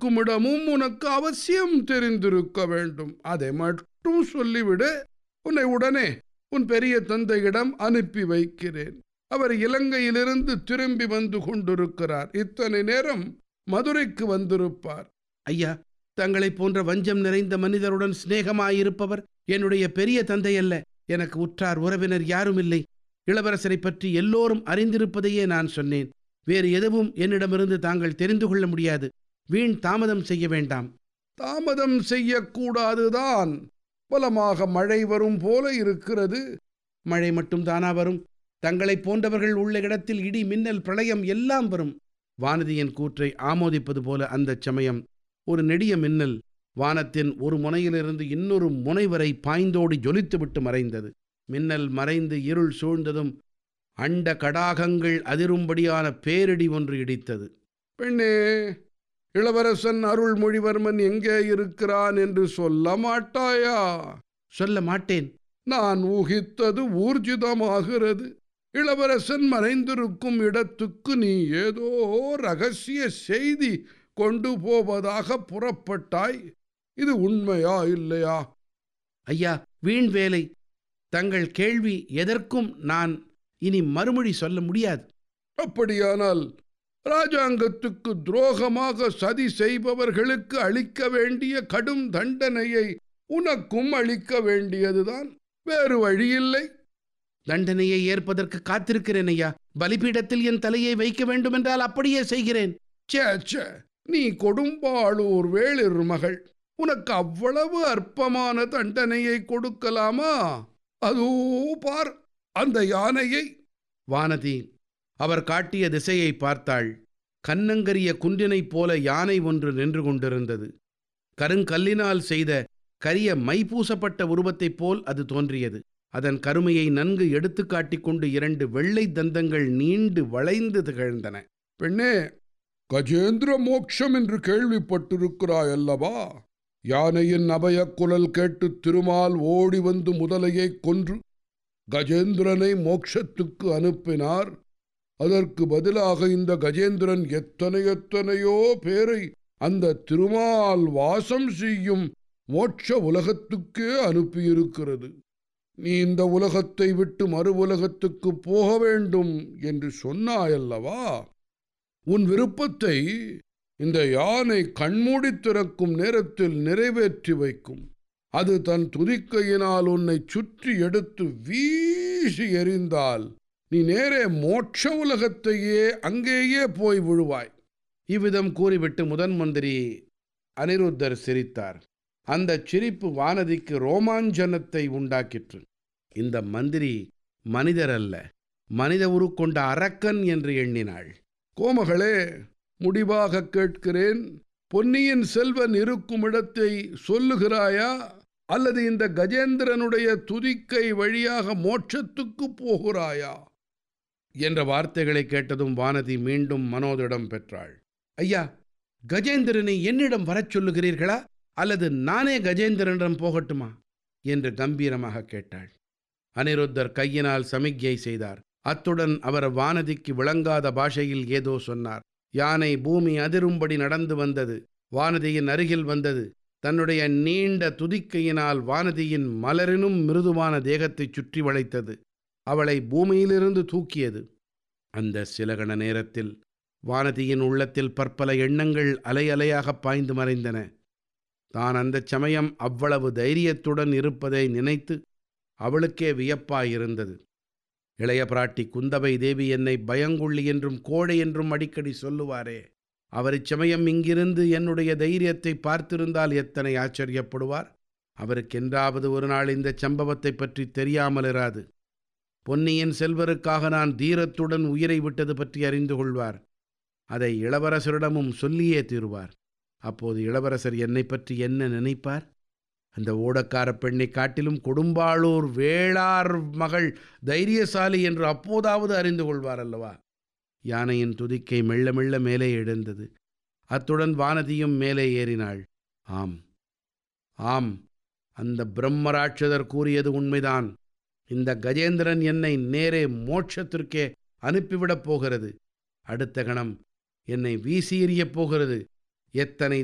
இருக்கும் இடமும் உனக்கு அவசியம் தெரிந்திருக்க வேண்டும் அதை மட்டும் சொல்லிவிடு உன்னை உடனே உன் பெரிய தந்தையிடம் அனுப்பி வைக்கிறேன் அவர் இலங்கையிலிருந்து திரும்பி வந்து கொண்டிருக்கிறார் இத்தனை நேரம் மதுரைக்கு வந்திருப்பார் ஐயா தங்களைப் போன்ற வஞ்சம் நிறைந்த மனிதருடன் சிநேகமாயிருப்பவர் என்னுடைய பெரிய தந்தை அல்ல எனக்கு உற்றார் உறவினர் யாரும் இல்லை இளவரசரை பற்றி எல்லோரும் அறிந்திருப்பதையே நான் சொன்னேன் வேறு எதுவும் என்னிடமிருந்து தாங்கள் தெரிந்து கொள்ள முடியாது வீண் தாமதம் செய்ய வேண்டாம் தாமதம் செய்யக்கூடாதுதான் பலமாக மழை வரும் போல இருக்கிறது மழை மட்டும் தானா வரும் தங்களைப் போன்றவர்கள் உள்ள இடத்தில் இடி மின்னல் பிரளயம் எல்லாம் வரும் வானதியின் கூற்றை ஆமோதிப்பது போல அந்தச் சமயம் ஒரு நெடிய மின்னல் வானத்தின் ஒரு முனையிலிருந்து இன்னொரு முனை வரை பாய்ந்தோடி ஜொலித்துவிட்டு மறைந்தது மின்னல் மறைந்து இருள் சூழ்ந்ததும் அண்ட கடாகங்கள் அதிரும்படியான பேரிடி ஒன்று இடித்தது பெண்ணே இளவரசன் அருள்மொழிவர்மன் எங்கே இருக்கிறான் என்று சொல்ல மாட்டாயா சொல்ல மாட்டேன் நான் ஊகித்தது ஊர்ஜிதமாகிறது இளவரசன் மறைந்திருக்கும் இடத்துக்கு நீ ஏதோ ரகசிய செய்தி கொண்டு போவதாக புறப்பட்டாய் இது உண்மையா இல்லையா ஐயா வீண் வேலை தங்கள் கேள்வி எதற்கும் நான் இனி மறுமொழி சொல்ல முடியாது அப்படியானால் ராஜாங்கத்துக்கு துரோகமாக சதி செய்பவர்களுக்கு அளிக்க வேண்டிய கடும் தண்டனையை உனக்கும் அளிக்க வேண்டியதுதான் வேறு வழியில்லை தண்டனையை ஏற்பதற்கு காத்திருக்கிறேன் ஐயா பலிபீடத்தில் என் தலையை வைக்க வேண்டுமென்றால் அப்படியே செய்கிறேன் சே சே நீ கொடும்பாளூர் வேளிர் மகள் உனக்கு அவ்வளவு அற்பமான தண்டனையை கொடுக்கலாமா அதோ பார் அந்த யானையை வானதி அவர் காட்டிய திசையை பார்த்தாள் கன்னங்கரிய குன்றினைப் போல யானை ஒன்று நின்று கொண்டிருந்தது கருங்கல்லினால் செய்த கரிய மை பூசப்பட்ட உருவத்தைப் போல் அது தோன்றியது அதன் கருமையை நன்கு எடுத்துக் காட்டிக் கொண்டு இரண்டு வெள்ளை தந்தங்கள் நீண்டு வளைந்து திகழ்ந்தன பெண்ணே கஜேந்திர மோட்சம் என்று கேள்விப்பட்டிருக்கிறாய் அல்லவா யானையின் அபயக் குரல் கேட்டு திருமால் ஓடி வந்து முதலையை கொன்று கஜேந்திரனை மோட்சத்துக்கு அனுப்பினார் அதற்கு பதிலாக இந்த கஜேந்திரன் எத்தனை எத்தனையோ பேரை அந்த திருமால் வாசம் செய்யும் மோட்ச உலகத்துக்கே அனுப்பியிருக்கிறது நீ இந்த உலகத்தை விட்டு மறு உலகத்துக்கு போக வேண்டும் என்று சொன்னாயல்லவா உன் விருப்பத்தை இந்த யானை கண்மூடி திறக்கும் நேரத்தில் நிறைவேற்றி வைக்கும் அது தன் துதிக்கையினால் உன்னை சுற்றி எடுத்து வீசி எறிந்தால் நீ நேரே மோட்ச உலகத்தையே அங்கேயே போய் விழுவாய் இவ்விதம் கூறிவிட்டு முதன் மந்திரி அனிருத்தர் சிரித்தார் அந்தச் சிரிப்பு வானதிக்கு ரோமாஞ்சனத்தை உண்டாக்கிற்று இந்த மந்திரி மனிதர் அல்ல மனித உருக்கொண்ட அரக்கன் என்று எண்ணினாள் கோமகளே முடிவாக கேட்கிறேன் பொன்னியின் செல்வன் இருக்கும் இடத்தை சொல்லுகிறாயா அல்லது இந்த கஜேந்திரனுடைய துதிக்கை வழியாக மோட்சத்துக்கு போகிறாயா என்ற வார்த்தைகளை கேட்டதும் வானதி மீண்டும் மனோதிடம் பெற்றாள் ஐயா கஜேந்திரனை என்னிடம் வரச் சொல்லுகிறீர்களா அல்லது நானே கஜேந்திரனிடம் போகட்டுமா என்று கம்பீரமாக கேட்டாள் அனிருத்தர் கையினால் சமிக்ஞை செய்தார் அத்துடன் அவர் வானதிக்கு விளங்காத பாஷையில் ஏதோ சொன்னார் யானை பூமி அதிரும்படி நடந்து வந்தது வானதியின் அருகில் வந்தது தன்னுடைய நீண்ட துதிக்கையினால் வானதியின் மலரினும் மிருதுவான தேகத்தைச் சுற்றி வளைத்தது அவளை பூமியிலிருந்து தூக்கியது அந்த சில கண நேரத்தில் வானதியின் உள்ளத்தில் பற்பல எண்ணங்கள் அலை அலையாக பாய்ந்து மறைந்தன தான் அந்தச் சமயம் அவ்வளவு தைரியத்துடன் இருப்பதை நினைத்து அவளுக்கே வியப்பாயிருந்தது இளைய பிராட்டி குந்தவை தேவி என்னை பயங்குள்ளி என்றும் கோழை என்றும் அடிக்கடி சொல்லுவாரே அவர் இச்சமயம் இங்கிருந்து என்னுடைய தைரியத்தை பார்த்திருந்தால் எத்தனை ஆச்சரியப்படுவார் அவருக்கென்றாவது ஒரு நாள் இந்த சம்பவத்தை பற்றி தெரியாமல் இராது பொன்னியின் செல்வருக்காக நான் தீரத்துடன் உயிரை விட்டது பற்றி அறிந்து கொள்வார் அதை இளவரசரிடமும் சொல்லியே தீருவார் அப்போது இளவரசர் என்னை பற்றி என்ன நினைப்பார் அந்த ஓடக்கார பெண்ணை காட்டிலும் கொடும்பாளூர் வேளார் மகள் தைரியசாலி என்று அப்போதாவது அறிந்து கொள்வார் அல்லவா யானையின் துதிக்கை மெல்ல மெல்ல மேலே எழுந்தது அத்துடன் வானதியும் மேலே ஏறினாள் ஆம் ஆம் அந்த பிரம்மராட்சதர் கூறியது உண்மைதான் இந்த கஜேந்திரன் என்னை நேரே மோட்சத்திற்கே அனுப்பிவிடப் போகிறது அடுத்த கணம் என்னை வீசி எறியப் போகிறது எத்தனை